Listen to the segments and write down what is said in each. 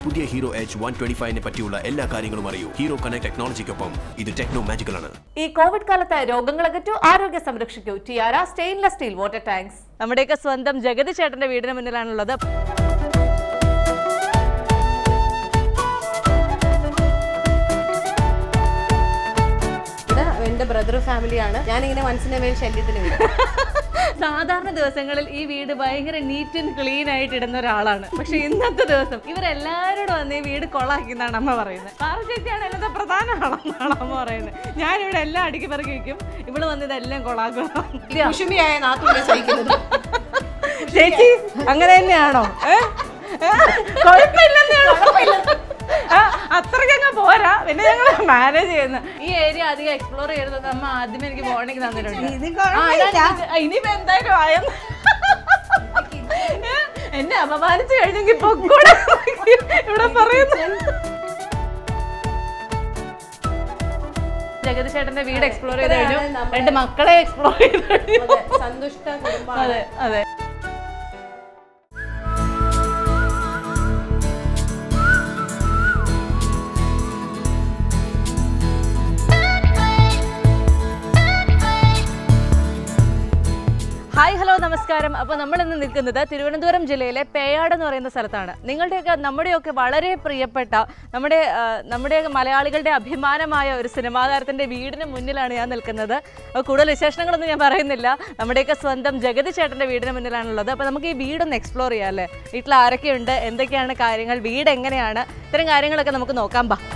പുതിയ Hero H one twenty ഫൈവിനെ പറ്റിയുള്ള എല്ലാ കാര്യങ്ങളും അറിയൂ ഹീറോ കണക്ട് ടെക്നോളജിക്കൊപ്പം ഇത് ടെക്നോ മാജിക്കൽ ആണ് ഈ കോവിഡ് കാലത്ത് രോഗങ്ങളകറ്റു ആരോഗ്യം സംരക്ഷിക്കൂ Tiara stainless steel water tanks നമ്മുടെയൊക്കെ സ്വന്തം ജഗതി ചേട്ടന്റെ വീടിന് മുന്നിലാണുള്ളത് ഇത് എന്റെ ബ്രദർ ഫാമിലിയാണ് ഞാനിങ്ങനെ മനസ്സിന്റെ മേൽ ശല്യത്തിന് വരും സാധാരണ ദിവസങ്ങളിൽ ഈ വീട് ഭയങ്കര നീറ്റ് ആൻഡ് ക്ലീൻ ആയിട്ട് ഇടുന്ന ഒരാളാണ് പക്ഷെ ഇന്നത്തെ ദിവസം ഇവരെല്ലാവരോടും വന്ന് ഈ വീട് കൊളാക്കി എന്നാണ് അമ്മ പറയുന്നത് പാറ ചേച്ചിയാണ് എന്നത്തെ പ്രധാന ആളെന്നാണ് അമ്മ പറയുന്നത് ഞാനിവിടെ എല്ലാം അടുക്കി പറക്കി വെക്കും ഇവള് വന്ന് ഇതെല്ലാം കൊളാക്കണം കുശുമിയായ നാത്തൂനെ സഹിക്കുന്നത് ചേച്ചി അങ്ങനെ തന്നെയാണോ ഏ? ഏ? കുഴപ്പമില്ലെന്നാണോ? ആ, അത്രയ്ക്കങ്ങ് പോരാ പിന്നെ ഞങ്ങൾ മാനേജ് ചെയ്യുന്നു ഈ ഏരിയ അധികം എക്സ്പ്ലോർ ചെയ്തത് അമ്മ ആദ്യമേ എനിക്ക് വാർണിംഗ് തന്നിട്ടുണ്ട് ആ, ഇതാണ് ഇത്. ആ, ഇനിയിപ്പോ എന്തായാലും ആയെന്ന് ഏ? എന്നെ അപമാനിച്ചു കഴിഞ്ഞെങ്കിൽ പൊക്കൂടെ ഇവിടെ പറയുന്നു ജഗതി ചേട്ടന്റെ വീട് എക്സ്പ്ലോർ ചെയ്ത് കഴിഞ്ഞു ഇത്രയാണ് നമ്മുടെ- രണ്ട് മക്കളെ എക്സ്പ്ലോർ ചെയ്ത് കഴിഞ്ഞു അതെ, സന്തുഷ്ട കുടുംബമാണ് അതെ അതെ ഹായ് ഹലോ നമസ്കാരം അപ്പോൾ നമ്മൾ ഇന്ന് നിൽക്കുന്നത് തിരുവനന്തപുരം ജില്ലയിലെ പേയാട് എന്ന് പറയുന്ന സ്ഥലത്താണ് നിങ്ങളുടെയൊക്കെ നമ്മുടെയൊക്കെ വളരെ പ്രിയപ്പെട്ട നമ്മുടെ ആ, നമ്മുടെ മലയാളികളുടെ അഭിമാനമായ ഒരു സിനിമാ താരത്തിൻ്റെ വീടിന് മുന്നിലാണ് ഞാൻ നിൽക്കുന്നത് അപ്പോൾ കൂടുതൽ വിശേഷങ്ങളൊന്നും ഞാൻ പറയുന്നില്ല നമ്മുടെയൊക്കെ സ്വന്തം ജഗതി ചേട്ടൻ്റെ വീടിന് മുന്നിലാണുള്ളത് അപ്പോൾ നമുക്ക് ഈ വീടൊന്ന് എക്സ്പ്ലോർ ചെയ്യാം അല്ലേ വീട്ടിൽ ആരൊക്കെയുണ്ട് എന്തൊക്കെയാണ് കാര്യങ്ങൾ വീട് എങ്ങനെയാണ് ഇത്തരം കാര്യങ്ങളൊക്കെ നമുക്ക് നോക്കാം ബാ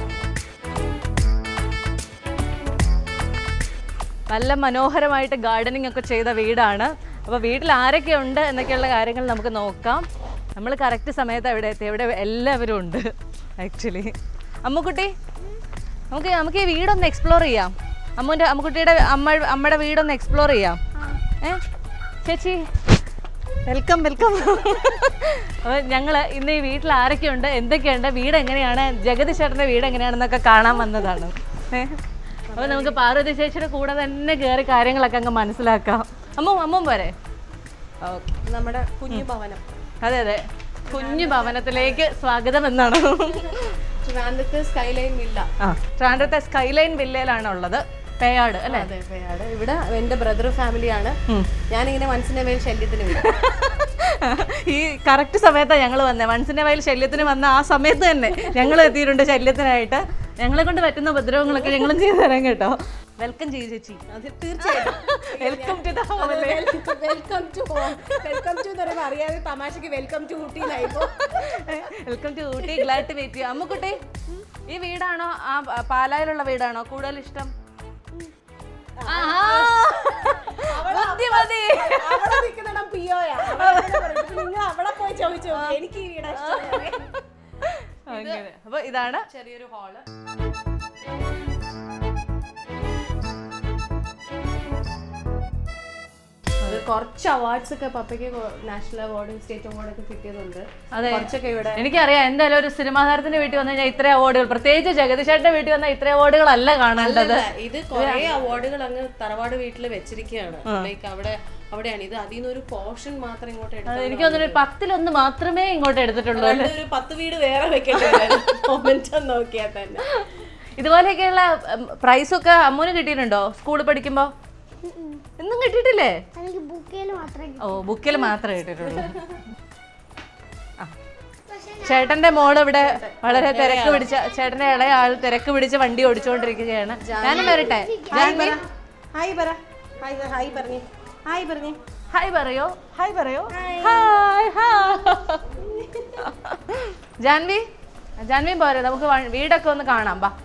നല്ല മനോഹരമായിട്ട് ഗാർഡനിങ് ഒക്കെ ചെയ്ത വീടാണ് അപ്പോൾ വീട്ടിൽ ആരൊക്കെ ഉണ്ട് എന്നൊക്കെയുള്ള കാര്യങ്ങൾ നമുക്ക് നോക്കാം നമ്മൾ കറക്റ്റ് സമയത്ത് എവിടെ എത്തി എവിടെ എല്ലാവരും ഉണ്ട് ആക്ച്വലി അമ്മുക്കുട്ടി നമുക്ക് നമുക്ക് ഈ വീടൊന്ന് എക്സ്പ്ലോർ ചെയ്യാം അമ്മുൻ്റെ അമ്മുക്കുട്ടിയുടെ അമ്മ അമ്മയുടെ വീടൊന്ന് എക്സ്പ്ലോർ ചെയ്യാം ഏ ചേച്ചി വെൽക്കം വെൽക്കം അപ്പോൾ ഞങ്ങൾ ഇന്ന് ഈ വീട്ടിൽ ആരൊക്കെയുണ്ട് എന്തൊക്കെയുണ്ട് വീട് എങ്ങനെയാണ് ജഗതി ചേട്ടൻ്റെ വീട് എങ്ങനെയാണെന്നൊക്കെ കാണാൻ വന്നതാണ് ഏ അപ്പോൾ നമുക്ക് പാർവതി ചേച്ചിയുടെ കൂടെ തന്നെ കയറി കാര്യങ്ങളൊക്കെ അങ്ങ് മനസ്സിലാക്കാം അമ്മ അമ്മ പോരെ ഓക്കെ നമ്മുടെ കുഞ്ഞു ഭവനം അതെ അതെ കുഞ്ഞു ഭവനത്തിലേക്ക് സ്വാഗതം എന്നാണ് ട്രിവാൻഡ്രത്ത് സ്കൈലൈൻ വില്ല ആ ട്രാൻഡ്രത്തെ സ്കൈലൈൻ വില്ലയിലാണ് ഉള്ളത് പേയാട് അല്ലേ അതെ പേയാട് ഇവിടെ എന്റെ ബ്രദർ ഫാമിലിയാണ് ഉം. ഞാനിങ്ങനെ മനസ്സിന്റെ മേൽ ശല്യത്തിന് വരും ഈ കറക്റ്റ് സമയത്താണ് ഞങ്ങൾ വന്നത് മനസ്സിന്റെ വയൽ ശല്യത്തിന് വന്ന ആ സമയത്ത് തന്നെ ഞങ്ങൾ എത്തിയിട്ടുണ്ട് ശല്യത്തിനായിട്ട് ഞങ്ങളെ കൊണ്ട് പറ്റുന്ന ഉപദ്രവങ്ങളൊക്കെ ഞങ്ങളും ചെയ്തു തരാം കേട്ടോ വെൽക്കം ചെയ്തു ചേച്ചി അത് തീർച്ചയായിട്ടും വെൽക്കം ടു ദ ഹോം അല്ലേ welcome to home welcome to എന്ന് പറയുമ്പോൾ അറിയാതെ തമാശക്ക് വെൽക്കം ടു ഊട്ടിയിലായിപ്പോ welcome to Ooty glad to meet you Ammukutty ഈ വീടാണോ ആ പ- പാലായിലുള്ള വീടാണോ കൂടുതൽ ഇഷ്ടം ആഹാ. ബുദ്ധിമതി. അവിടെ നിൽക്കുന്നിടം പിയോയാ നിങ്ങൾ അവിടെ പോയി ചോദിച്ചു നോക്ക്. എനിക്ക് ഈ വീടാ ഇഷ്ടം അങ്ങനെ അപ്പൊ ഇതാണ് ചെറിയൊരു ഹാള് അത് കുറച്ച് അവാർഡ്സ് ഒക്കെ പപ്പയ്ക്ക് നാഷണൽ അവാർഡ് സ്റ്റേറ്റ് അവാർഡ് ഒക്കെ കിട്ടിയതുണ്ട് അതെ. കുറച്ചൊക്കെ ഇവിടെ എനിക്കറിയാം എന്തായാലും ഒരു സിനിമാ താരത്തിന്റെ വീട്ടിൽ വന്നു കഴിഞ്ഞാൽ ഇത്ര അവാർഡുകൾ പ്രത്യേകിച്ച് ജഗദീഷേട്ടന്റെ വീട്ടിൽ വന്നാൽ ഇത്ര അവാർഡുകളല്ല കാണേണ്ടത് അല്ല, ഇത് കുറെ അവാർഡുകൾ അങ്ങ് തറവാട് വീട്ടിൽ വെച്ചിരിക്കുകയാണ് ലൈക്ക് അവിടെ അവിടെയാണ് ഇത് അതിൽ നിന്ന് ഒരു പോർഷൻ മാത്രം ഇങ്ങോട്ട് അത് എടുത്ത് എനിക്ക് തോന്നുന്നു ഒരു പത്തിലൊന്ന് മാത്രമേ ഇങ്ങോട്ട് എടുത്തിട്ടുള്ളൂ അല്ലേ? ഒരു പത്ത് വീട് വേറെ വെക്കേണ്ടി നോക്കിയാൽ തന്നെ ഇതുപോലെയൊക്കെയുള്ള പ്രൈസൊക്കെ അമ്മൂന് കിട്ടിയിട്ടുണ്ടോ സ്കൂളിൽ പഠിക്കുമ്പോ ഒന്നും കിട്ടിയിട്ടില്ലേ എനിക്ക് ബുക്കിൽ മാത്രമേ ഓ ബുക്കിൽ മാത്രമേ കിട്ടിയിട്ടുള്ളൂ ആ. ചേട്ടന്റെ മോള് ഇവിടെ വളരെ തിരക്ക് പിടിച്ച ചേട്ടന്റെ ഇളയ ആൾ തിരക്ക് പിടിച്ച് വണ്ടി ഓടിച്ചുകൊണ്ടിരിക്കുകയാണ് ഞാനും വരട്ടെ ജാൻവി ഹായ് പറ ഹായ് ഹായ് പറഞ്ഞേ ഹായ് പറഞ്ഞേ ഹായ് പറയോ ഹായ് പറയോ ഹായ് ഹായ് ജാൻവി ജാൻവി പോരെ നമുക്ക് വ- വീടൊക്കെ ഒന്ന് കാണാം ബാ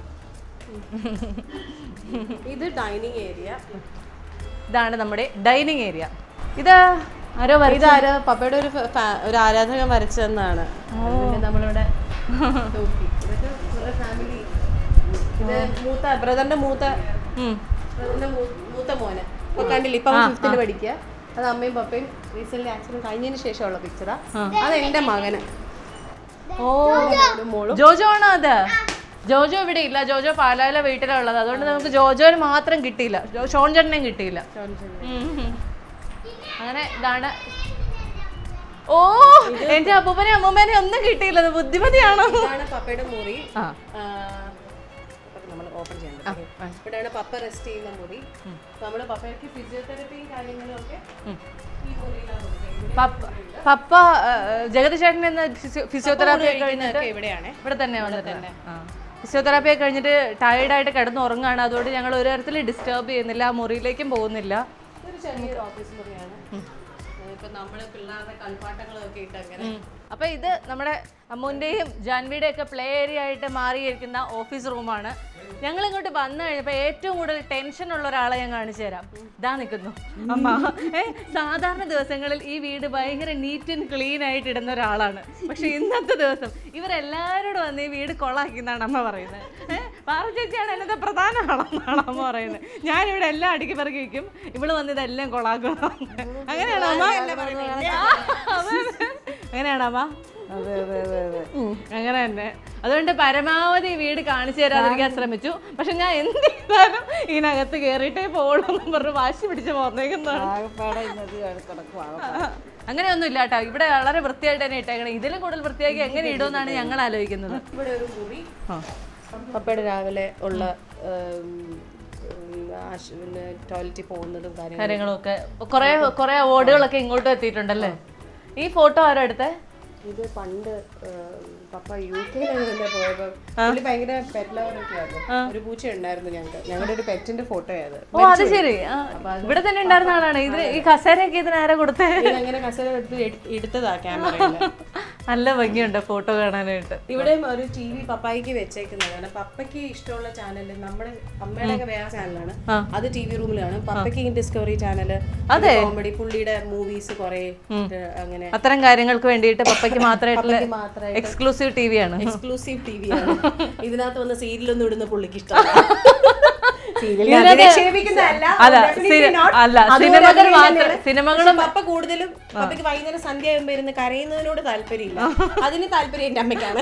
ഇത് ഡൈനിങ് ഏരിയ ഇതാണ് നമ്മുടെ ഡൈനിങ് ഏരിയ ഇത് ആരോ വരച്ച ഇതാര് പപ്പയുടെ ഒരു ഫ- ഫാ- ഒരു ആരാധകൻ വരച്ചതെന്നാണ് ഇതിന്റെ നമ്മളിവിടെ നോക്കി ഇതൊക്കെ നമ്മുടെ ഫാമിലി ഇത് മൂത്ത ബ്രദറിന്റെ മൂത്ത ഉം. ബ്രദറിന്റെ മൂത്ത മോന് ഇപ്പൊ കണ്ടില്ല ഇപ്പൊ ഫിഫ്തിൽ പഠിക്കുക അത് അമ്മയും പപ്പയും റീസെന്റ് ആക്സിഡന്റ് കഴിഞ്ഞതിന് ശേഷമുള്ള പിക്ചറാ അത് എന്റെ മകന് ഓ ഒരു മോളും ജോജോ ആണോ അത് ജോജോ ഇവിടെ ഇല്ല ജോജോ പാലായിലെ വീട്ടിലാണ് ഉള്ളത് അതുകൊണ്ട് നമുക്ക് ജോജോന് മാത്രം കിട്ടിയില്ല ജോ- ഷോൺ ചേട്ടനെയും കിട്ടിയില്ല ഉം. അങ്ങനെ ഇതാണ് ഓ എന്റെ അപ്പൂപ്പനെ അമ്മൂമ്മേനെ ഒന്നും കിട്ടിയില്ല ബുദ്ധിമതിയാണോ ഇതാണ് പപ്പയുടെ മുറി ആ നമ്മൾ ഓപ്പൺ ചെയ്യേണ്ടത് ഇവിടെയാണ് പപ്പ റെസ്റ്റ് ചെയ്യുന്ന മുറി നമ്മൾ പപ്പയ്ക്ക് ഫിസിയോതെറപ്പിയും കാര്യങ്ങളും ഒക്കെ ഈ മുറിയിലാണ് കൊടുക്കുന്നത്. പപ്പ പപ്പ ജഗതി ചേട്ടൻ എന്ന ഫിസിയോതെറാപ്പി ഊണ് കഴിക്കുന്നതൊക്കെ ഇവിടെയാണ് ഇവിടെ തന്നെ വന്നിട്ട് ഫിസിയോതെറാപ്പി ഒക്കെ കഴിഞ്ഞിട്ട് ടയർഡായിട്ട് കിടന്ന് ഉറങ്ങാണ് അതുകൊണ്ട് ഞങ്ങൾ ഒരു തരത്തിൽ ഡിസ്റ്റർബ് ചെയ്യുന്നില്ല ആ മുറിയിലേക്കും പോകുന്നില്ല ഒരു ചെറിയൊരു ഓഫീസ് മുറിയാണ് ഇപ്പൊ നമ്മള് പിള്ളേരുടെ കളിപ്പാട്ടങ്ങളൊക്കെ ഇട്ട് അങ്ങനെ അപ്പൊ ഇത് നമ്മുടെ അമ്മുവിന്റെയും ജാൻവിയുടെ ഒക്കെ പ്ലേ ഏരിയ ആയിട്ട് മാറിയിരിക്കുന്ന ഓഫീസ് റൂമാണ് ഞങ്ങൾ ഇങ്ങോട്ട് വന്നു കഴിഞ്ഞപ്പോൾ ഏറ്റവും കൂടുതൽ ടെൻഷൻ ഉള്ള ഒരാളെ ഞാൻ കാണിച്ചു തരാം ഇതാ നിൽക്കുന്നു അമ്മ ഏ സാധാരണ ദിവസങ്ങളിൽ ഈ വീട് ഭയങ്കര നീറ്റ് ആൻഡ് ക്ലീൻ ആയിട്ട് ഇടുന്ന ഒരാളാണ് പക്ഷെ ഇന്നത്തെ ദിവസം ഇവരെല്ലാവരോടും വന്ന് ഈ വീട് കൊളാക്കിന്നാണ് അമ്മ പറയുന്നത് ഏഹ് പാറ ചേച്ചിയാണ് എന്നത്തെ പ്രധാന ആളെന്നാണ് അമ്മ പറയുന്നത് ഞാനിവിടെ എല്ലാം അടുക്കി പെറുക്കി വയ്ക്കും ഇവള് വന്ന് ഇതെല്ലാം കൊളാക്കണം അങ്ങനെയാണോ അമ്മ ആ, അതെ, അതെ. അങ്ങനെയാണോ അമ്മ ഉം, അങ്ങനെ തന്നെ അതുകൊണ്ട് പരമാവധി ഈ വീട് കാണിച്ചു തരാതിരിക്കാൻ ശ്രമിച്ചു പക്ഷെ ഞാൻ എന്ത് ചെയ്താലും ഇതിനകത്ത് കയറിയിട്ടേ പോകണം എന്ന് പറഞ്ഞ് വാശി പിടിച്ച് പോന്നേക്കുന്നതാണ് അങ്ങനെയൊന്നും ഇല്ല കേട്ടോ ഇവിടെ വളരെ വൃത്തിയായിട്ട് തന്നെ ഇട്ടേക്കണം ഇതിലും കൂടുതൽ വൃത്തിയാക്കി എങ്ങനെ ഇടുമെന്നാണ് ഞങ്ങൾ ആലോചിക്കുന്നത് ഇവിടെ ഒരു മുറി പപ്പയുടെ രാവിലെ ഉള്ള ടോയ്ലറ്റിൽ പോകുന്നതും കാര്യങ്ങളും കാര്യങ്ങളൊക്കെ കുറെ കുറെ അവാർഡുകളൊക്കെ ഇങ്ങോട്ടും എത്തിയിട്ടുണ്ടല്ലേ ഈ ഫോട്ടോ ആരോ എടുത്തേ ഇത് പണ്ട് ഏം, പപ്പ യു കെയിലങ്ങനെ പോയപ്പോ പുള്ളി ഭയങ്കര പെറ്റ് ലവറൊക്കെ ആയിരുന്നു ഒരു പൂച്ച ഉണ്ടായിരുന്നു ഞങ്ങൾക്ക് ഞങ്ങളുടെ ഒരു പെറ്റിന്റെ ഫോട്ടോ അത് ഓ അത് ശരി ആ, ഇവിടെ തന്നെ ഉണ്ടായിരുന്ന ആളാണ് ഇത് ഈ കസേരയൊക്കെ ഇതിന് ആരാ കൊടുത്തേ അങ്ങനെ കസേര എടുത്ത് എട്- എടുത്തതാ ക്യാമറയിൽ നല്ല ഭംഗിയുണ്ട് ഫോട്ടോ കാണാനായിട്ട് ഇവിടെയും ഒരു ടി വി പപ്പായിക്ക് വെച്ചേക്കുന്നതാണ് പപ്പയ്ക്ക് ഇഷ്ടമുള്ള ചാനൽ നമ്മുടെ അമ്മയുടെ ഒക്കെ വേറെ ചാനലാണ് അത് ടി വി റൂമിലാണ് പപ്പയ്ക്ക് ഡിസ്കവറി ചാനല് കോമഡി പുള്ളിയുടെ മൂവീസ് കുറെ അങ്ങനെ അത്തരം കാര്യങ്ങൾക്ക് വേണ്ടിയിട്ട് പപ്പയ്ക്ക് മാത്രമായിട്ടുള്ള പപ്പയ്ക്ക് മാത്രമായിട്ട് എക്സ്ക്ലൂസീവ് ടി വി ആണ് എക്സ്ക്ലൂസീവ് ടി വി ആണ് ഇതിനകത്ത് വന്ന് സീരിയലൊന്നും ഇടുന്ന പുള്ളിക്ക് ഇഷ്ടമല്ല അല്ല, സിനി- അല്ല, സിനിമകൾ മാത്രം- സിനിമകളും- പപ്പ കൂടുതലും പപ്പയ്ക്ക് വൈകുന്നേരം സന്ധ്യ ആകുമ്പോ ഇരുന്ന് കരയുന്നതിനോട് താല്പര്യമില്ല അതിന് താല്പര്യം എന്റെ അമ്മയ്ക്കാണ്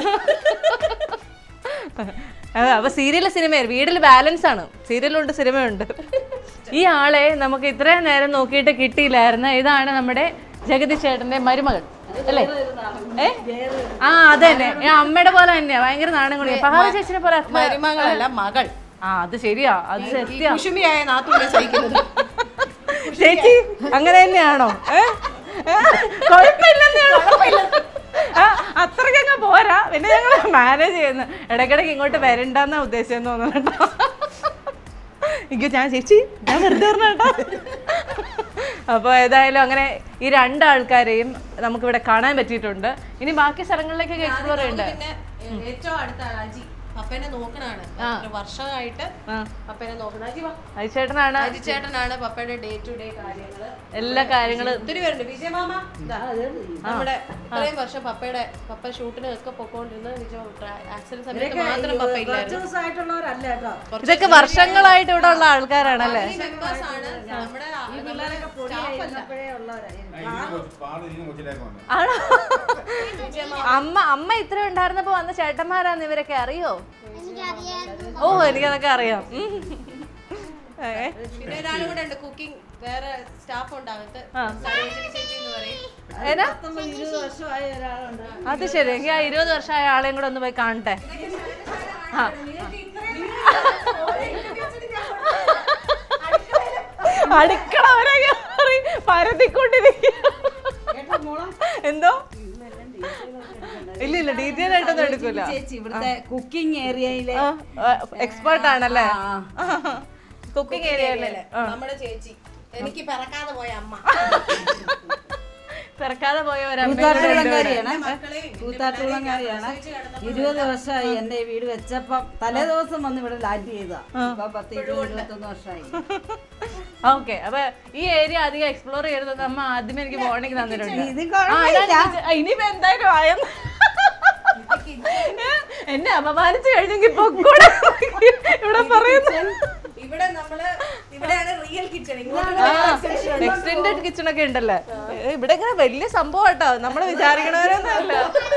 അതെ, അപ്പൊ സീരിയൽ സിനിമ വീട്ടിൽ ബാലൻസ് ആണ് സീരിയലുണ്ട് സിനിമയുണ്ട് ഈ ആളെ നമുക്ക് ഇത്രയും നേരം നോക്കിയിട്ട് കിട്ടിയില്ലായിരുന്നു ഇതാണ് നമ്മുടെ ജഗതി ചേട്ടന്റെ മരുമകൾ അല്ലേ ഏ ആ അതെ തന്നെ ഏ, അമ്മയുടെ പോലെ തന്നെയാ ഭയങ്കര നാണം കൂടി പഹാവ ചേച്ചിനെ പോലെ അത്ര- മരുമകളല്ല മകൾ ആ അത് ശരിയാ അത് സത്യ കുശുമിയായ നാത്തൂനെ സഹിക്കുന്നത് ചേച്ചി അങ്ങനെ തന്നെയാണോ ഏ? ഏ? കുഴപ്പമില്ലെന്നാണോ? ആ, അത്രയ്ക്കങ്ങ് പോരാ പിന്നെ ഞങ്ങൾ മാനേജ് ചെയ്യുന്നു ഇടയ്ക്കിടയ്ക്ക് ഇങ്ങോട്ട് വരണ്ടെന്നാ ഉദ്ദേശിച്ചെന്ന് തോന്നുന്നു കേട്ടോ എനിക്ക് ഞാൻ ചേച്ചി ഞാൻ വെറുതെ പറഞ്ഞ കേട്ടോ അപ്പോൾ ഏതായാലും അങ്ങനെ ഈ രണ്ടാൾക്കാരെയും നമുക്കിവിടെ കാണാൻ പറ്റിയിട്ടുണ്ട് ഇനി ബാക്കി സ്ഥലങ്ങളിലേക്കൊക്കെ എക്സ്പ്ലോർ ചെയ്യണ്ടേ പിന്നെ ഏറ്റവും അടുത്ത ആൾ അജി പപ്പേനെ നോക്കണാണ് എത്ര വർഷമായിട്ട് ആ പപ്പേനെ നോക്കണം അജി വാ അജിച്ചേട്ടനാണ് അജി ചേട്ടനാണ് പപ്പയുടെ ഡേ ടു ഡേ കാര്യങ്ങള് എല്ലാ കാര്യങ്ങളും ഒത്തിരി പേരുണ്ട് വിജയമാമ ഇതാ, നമ്മുടെ ഇത്രയും വർഷം പപ്പയുടെ പപ്പ ഷൂട്ടിന് ഒക്കെ പൊക്കോണ്ടിരുന്ന വിജയ ആക്സിഡന്റ് സമയത്ത് മാത്രം പപ്പ ഇല്ലായിരുന്നു ദിവസമായിട്ടുള്ളവരല്ല കേട്ടോ ഇതൊക്കെ വർഷങ്ങളായിട്ട് ഇവിടെ ഉള്ള ആൾക്കാരാണല്ലേ ഈ members ആണ് നമ്മുടെ staff അല്ല. ഇപ്പോഴേ ഉള്ളവരായിരുന്നു പാട് ഈ കൊച്ചിലേക്ക് വന്നു ആണോ അമ്മ അമ്മ ഇത്ര ഉണ്ടായിരുന്നപ്പോ വന്ന ചേട്ടന്മാരാന്ന് ഇവരൊക്കെ അറിയോ ഓ എനിക്കതൊക്കെ അറിയാം ഉം. ഏ, പിന്നെ ഒരാളും കൂടെ ഉണ്ട് കുക്കിംഗ് വേറെ സ്റ്റാഫ് ഉണ്ട് അകത്ത് സരോജിനി ചേച്ചി എന്ന് പറയും ഏതാ പത്തൊമ്പത് ഇരുപത് വർഷമായ ഒരാളുണ്ട് അത് ശരി എനിക്ക് ആ ഇരുപത് വർഷമായ ആളെയും കൂടെ ഒന്ന് പോയി കാണട്ടെ ആ അടുക്കള വരെ കയറി പരത്തിക്കൊണ്ടിരിക്കുക എന്തോ ഇല്ല ഇല്ല ഡീറ്റെയിൽ ആയിട്ടൊന്നും എടുക്കൂല ചേച്ചി ഇവിടുത്തെ കുക്കിംഗ് ഏരിയയിലെ എക്സ്പേർട്ട് ആണല്ലേ കുക്കിംഗ് ഏരിയയിലെ നമ്മുടെ ചേച്ചി എനിക്ക് പിറക്കാതെ പോയ അമ്മ പിറക്കാതെ പോയ കൂത്താട്ടുകുളങ്കാരിയാണ് മക്കളെ കൂത്താട്ടുകുളങ്കാരിയാണ് ഇരുപത് വർഷമായി എന്റെ ഈ വീട് വെച്ചപ്പം തലേ ദിവസം വന്ന് ഇവിടെ ലാൻഡ് ചെയ്താ ഇപ്പൊ പത്ത് ഇരുപത് ഇരുപത്തൊന്ന് വർഷമായി ഓക്കെ അപ്പൊ ഈ ഏരിയ അധികം എക്സ്പ്ലോർ ചെയ്തത് അമ്മ ആദ്യമേ എനിക്ക് വാർണിംഗ് തന്നിട്ടുണ്ട് ഇത് ആ, ഇതാണ് കിച്ച- ആ, ഇനിയിപ്പോ എന്തായാലും ആയെന്ന് എന്നെ അപമാനിച്ചു കഴിഞ്ഞെങ്കിൽ പൊക്കൂടെ ഇവിടെ പറയുന്നു ഇവിടെ നമ്മള് ഇവിടെയാണ് റിയൽ കിച്ചൺ എക്സ്റ്റെൻഡഡ് കിച്ചൺ ഒക്കെ ഉണ്ടല്ലേ ഏ, ഇവിടെ ഇങ്ങനെ വലിയ സംഭവം കേട്ടോ നമ്മള് വിചാരിക്കണവരൊന്നുമല്ല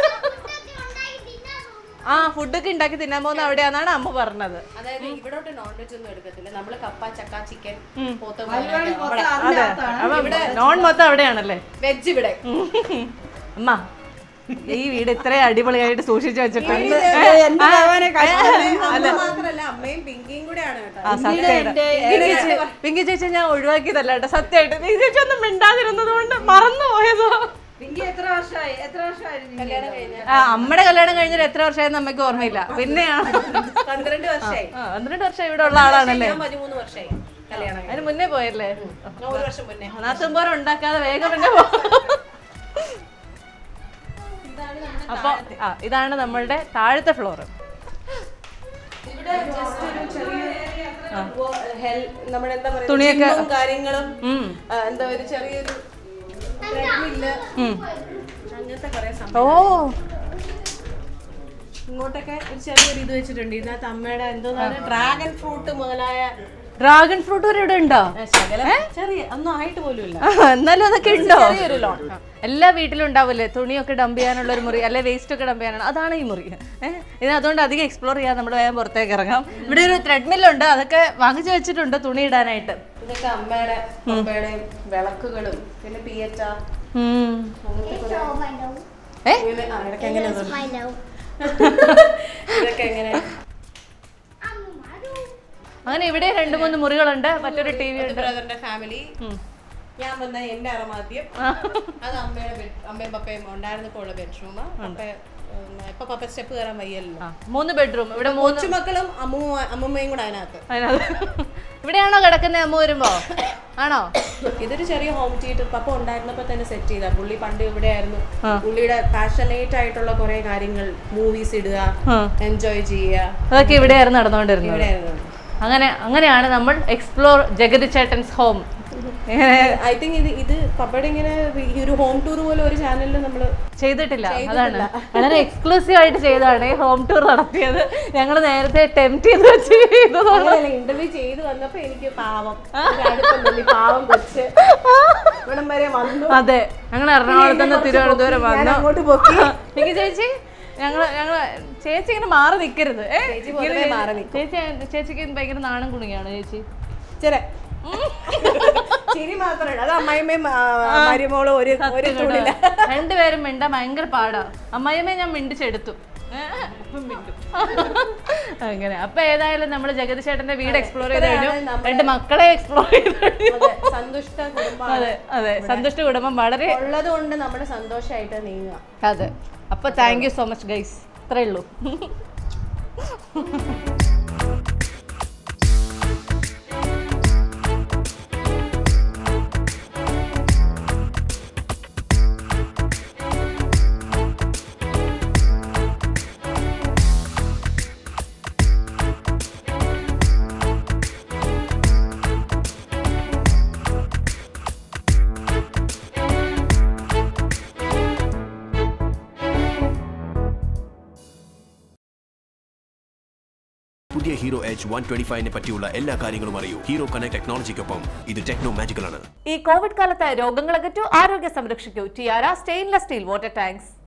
ആ ഫുഡൊക്കെ ഉണ്ടാക്കി തിന്നാൻ പോകുന്ന അവിടെയാണെന്നാണ് അമ്മ പറഞ്ഞത് അതായത് ഇവിടോട്ട് നോൺ വെജ് ഒന്നും എടുക്കത്തില്ല നമ്മള് കപ്പ ചക്ക ചിക്കൻ പോത്ത് മൊത്തം അതെ അതിനകത്താണ്. അപ്പൊ നോൺ മൊത്തം അവിടെയാണല്ലേ വെജ് ഇവിടെ അമ്മ ഈ വീട് ഇത്രയും അടിപൊളിയായിട്ട് സൂക്ഷിച്ചു വെച്ചിട്ടുണ്ട് എന്റെ ഭഗവാനെ കഷ്ടം. അമ്മ മാത്രല്ല അമ്മയും പിങ്കിയും കൂടെയാണ് കേട്ടോ ആ സത്യമായിട്ട് പിങ്കി ചേച്ചി- പിങ്കി ചേച്ചി ഞാൻ ഒഴിവാക്കിയതല്ല കേട്ടോ സത്യമായിട്ട് പിങ്കി ചേച്ചി ഒന്നും മിണ്ടാതിരുന്നത് കൊണ്ട് മറന്നു പോയതോ പിങ്കി എത്ര വർഷമായി എത്ര വർഷമായിരുന്നു കല്യാണം കഴിഞ്ഞ ആ അമ്മയുടെ കല്യാണം കഴിഞ്ഞിട്ട് എത്ര വർഷമായെന്ന് അമ്മയ്ക്ക് ഓർമ്മയില്ല പിന്നെയാണ് പന്ത്രണ്ട് വർഷമായി ആ, പന്ത്രണ്ട് വർഷം ഇവിടെ ഉള്ള ആളാണല്ലേ ഞാൻ പതിമൂന്ന് വർഷമായി കല്യാണം കഴിഞ്ഞ്. അതിന് മുന്നേ പോയല്ലേ ഞാൻ ഒരു വർഷം മുന്നേ നാത്തുമ്പോരം ഉണ്ടാക്കാതെ വേഗം പിന്നെ പോ അപ്പൊ ആ ഇതാണ് നമ്മളുടെ താഴത്തെ ഫ്ലോർ ഇവിടെ ജസ്റ്റ് ഒരു ചെറിയ ഹെൽ- നമ്മുടെ എന്താ പറയാ തുണിയൊക്കെ- gym ഉം കാര്യങ്ങളും ആ, എന്താ ഒരു ചെറിയൊരു treadmill, അങ്ങനത്തെ കുറെ സംഭവം ഓ ഇങ്ങോട്ടൊക്കെ ഒരു ചെറിയൊരു ഇത് വെച്ചിട്ടുണ്ട് ഇതിനകത്ത് അമ്മയുടെ എന്തോന്നാണ് ഡ്രാഗൺ ഫ്രൂട്ട് മുതലായ ഡ്രാഗൺ ഫ്രൂട്ട് വരെ ഇവിടെ ഉണ്ടോ ആ, ശകലം ചെറിയ ഒന്നും ആയിട്ട് പോലും ഇല്ല ആ, എന്നാലും അതൊക്കെ ഉണ്ടോ ചെറിയൊരു ലോൺ എല്ലാ വീട്ടിലും ഉണ്ടാവില്ലേ തുണിയൊക്കെ ഡംപ് ചെയ്യാനുള്ള ഒരു മുറി അല്ലെ വേസ്റ്റ് ഒക്കെ ഡംപ് ചെയ്യാനുള്ള അതാണ് ഈ മുറി ഏഹ് ഇത് അതുകൊണ്ട് അധികം എക്സ്പ്ലോർ ചെയ്യാൻ നമ്മൾ വേഗം പുറത്തേക്ക് ഇറങ്ങാം ഇവിടെ ഒരു ത്രെഡ്മില്ലുണ്ട് അതൊക്കെ വാങ്ങിച്ചു വെച്ചിട്ടുണ്ട് തുണി ഇടാനായിട്ട് ഇതൊക്കെ അമ്മയുടെ അമ്മയുടെയും വിളക്കുകളും പിന്നെ പിയറ്റ ഉം. അങ്ങനത്തെ കുറെ ഏ ഇങ്ങനെ ആ, ഇടയ്ക്ക് എങ്ങനെ ഇതൊക്കെ എങ്ങനെ അങ്ങനെ ഇവിടെ രണ്ട് മൂന്ന് മുറികളുണ്ട് മറ്റൊരു ടി വി ഉണ്ട് ബ്രദറിന്റെ ഫാമിലി ഞാൻ വന്ന എന്റെ അറമാദ്യം അത് അമ്മയുടെ bed- അമ്മയും പപ്പയും ഉണ്ടായിരുന്നപ്പോൾ ഉള്ള ബെഡ്റൂം പപ്പ ഉം, ഇപ്പൊ പപ്പ സ്റ്റെപ്പ് കയറാൻ വയ്യല്ലോ ആ, മൂന്ന് ബെഡ്റൂം ഇവിടെ മൂന്ന് കൊച്ചുമക്കളും അമ്മൂമ്മ അമ്മൂമ്മയും കൂടെ അതിനകത്ത് അതിനകത്ത് ഇവിടെയാണോ കിടക്കുന്നത് അമ്മ വരുമ്പോ ആണോ ഇതൊരു ചെറിയ ഹോം തിയേറ്റർ പപ്പ ഉണ്ടായിരുന്നപ്പോ തന്നെ സെറ്റ് ചെയ്ത പുള്ളി പണ്ട് ഇവിടെ ആയിരുന്നു പുള്ളിയുടെ പാഷനേറ്റ് ആയിട്ടുള്ള കുറെ കാര്യങ്ങൾ മൂവീസ് ഇടുക ആ. എൻജോയ് ചെയ്യുക അതൊക്കെ ഇവിടെയായിരുന്നു നടന്നുകൊണ്ടിരുന്നത് ഇവിടെ ആയിരുന്നു അങ്ങനെ അങ്ങനെയാണ് നമ്മൾ എക്സ്പ്ലോർ ജഗതി ചേട്ടൻസ് ഹോം ഐ തിങ്ക് ഇത് ഇത് പപ്പയുടെ ഇങ്ങനെ ഈ ഒരു ഹോം ടൂർ പോലെ ഒരു ചാനലിൽ നമ്മള് ചെയ്തിട്ടില്ല അതാണ് വളരെ എക്സ്ക്ലൂസീവ് ആയിട്ട് ചെയ്തതാണ് ഈ ഹോം ടൂർ നടത്തിയത് ഞങ്ങൾ നേരത്തെ ടെംപ്റ്റ് ചെയ്ത് വെച്ച് ചെയ്തതാണ് ഇന്റർവ്യൂ ചെയ്ത് വന്നപ്പോ എനിക്ക് പാവം ഒരു അടുത്തുണ്ടല്ലോ ഈ പാവം കൊച്ച് ഇവിടം വരെ വന്നു അതെ ഞങ്ങൾ എറണാകുളത്ത് നിന്ന് തിരുവനന്തപുരം ഞാൻ വന്നു അങ്ങോട്ട് പൊക്കി എനിക്ക് ചേച്ചി ഞങ്ങള് ഞങ്ങള് ചേച്ചി ഇങ്ങനെ മാറി നിൽക്കരുത് ഏ? ചേച്ചി പൊതുവേ ഇങ്ങനെ മാറി ചേച്ചി ചേച്ചിക്ക് ഭയങ്കര നാണം കുണിയാണ് ചേച്ചി ചെറ ചിരി മാത്രമല്ല അത് അമ്മായിമ്മയും ആ, മരുമോളും ഒരു ഒരു തുണില രണ്ടുപേരും മിണ്ട ഭയങ്കര പാടാ അമ്മായിയമ്മയെ ഞാൻ മിണ്ടിച്ചെടുത്തു ഏ? ഇപ്പം മിണ്ടും. അങ്ങനെ അപ്പൊ ഏതായാലും നമ്മൾ ജഗതി ചേട്ടന്റെ വീട് എക്സ്പ്ലോർ ചെയ്ത് കഴിഞ്ഞു രണ്ട് മക്കളെ എക്സ്പ്ലോർ ചെയ്ത് കഴിഞ്ഞു അതെ, സന്തുഷ്ട കുടുംബമാണ് അതെ അതെ സന്തുഷ്ട കുടുംബം വളരെ ഉള്ളത് കൊണ്ട് നമ്മുടെ സന്തോഷമായിട്ട് നീങ്ങുക അതെ അപ്പൊ thank you so much guys ഇത്രേ ഉള്ളൂ പുതിയ ഹീറോ എച്ച് വൺ ട്വന്റി ഫൈവിനെ പറ്റിയുള്ള എല്ലാ കാര്യങ്ങളും അറിയൂ ഹീറോ കണക്ട് ടെക്നോളജിക്കൊപ്പം ഇത് ടെക്നോ മാജിക്കൽ ആണ് ഈ കോവിഡ് കാലത്ത് രോഗങ്ങൾ അകറ്റൂ ആരോഗ്യ സംരക്ഷിക്കൂ Tiara stainless steel water tanks